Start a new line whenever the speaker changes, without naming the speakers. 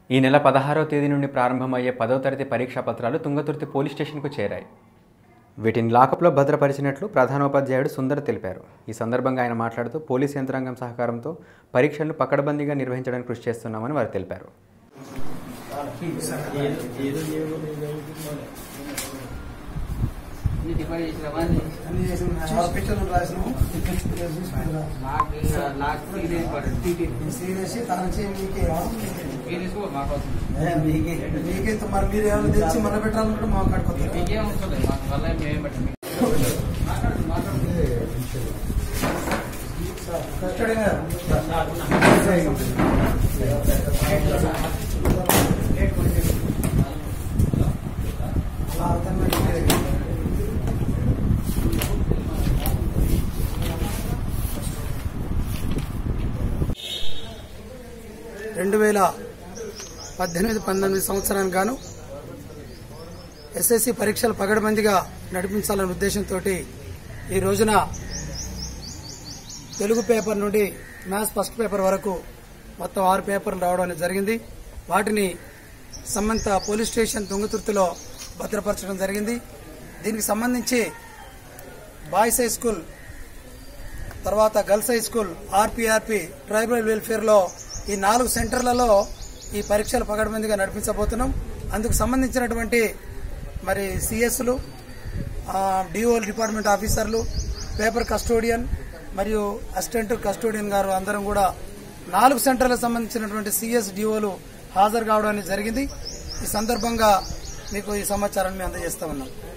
ఈ నెల పదహారవ తేదీ నుండి ప్రారంభమయ్యే పదవ తరగతి పరీక్షా పత్రాలు తుంగతుర్తి పోలీస్ స్టేషన్కు చేరాయి వీటిని లాకప్లో భద్రపరిచినట్లు ప్రధానోపాధ్యాయుడు సుందర్ తెలిపారు ఈ సందర్భంగా ఆయన మాట్లాడుతూ పోలీస్ యంత్రాంగం సహకారంతో పరీక్షలను పకడ్బందీగా నిర్వహించడానికి కృషి చేస్తున్నామని వారు తెలిపారు
అన్ని చేసిన హాస్పిటల్ రాసినాము సీరియస్ తన మీకే మీకే మరి మీరు ఏమైనా తెచ్చి మన పెట్టాలనుకుంటే మా కాడికి కస్టడీ రెండు వేల పద్దెనిమిది పంతొమ్మిది సంవత్సరానికి గాను ఎస్ఎస్సి పరీక్షలు పగడబందిగా నడిపించాలనే ఉద్దేశంతో ఈ రోజున తెలుగు పేపర్ నుండి మ్యాథ్స్ ఫస్ట్ పేపర్ వరకు మొత్తం ఆరు పేపర్లు రావడం అనేది జరిగింది వాటిని సంబంధిత పోలీస్ స్టేషన్ తుంగతుర్తిలో భద్రపరచడం జరిగింది దీనికి సంబంధించి బాయ్స్ హై స్కూల్ తర్వాత గర్ల్స్ హై స్కూల్ ఆర్పీఆర్పీ ట్రైబల్ వెల్ఫేర్ లో ఈ నాలుగు సెంటర్లలో ఈ పరీక్షలు పగడబందిగా నడిపించబోతున్నాం అందుకు సంబంధించినటువంటి మరి సిఎస్లు డిఓ డిపార్ట్మెంట్ ఆఫీసర్లు పేపర్ కస్టోడియన్ మరియు అసిస్టెంట్ కస్టోడియన్ గారు అందరం కూడా నాలుగు సెంటర్లకు సంబంధించినటువంటి సిఎస్ డిఓలు హాజరు కావడం అనేది జరిగింది ఈ సందర్భంగా మీకు ఈ సమాచారాన్ని మేము అందజేస్తా ఉన్నాం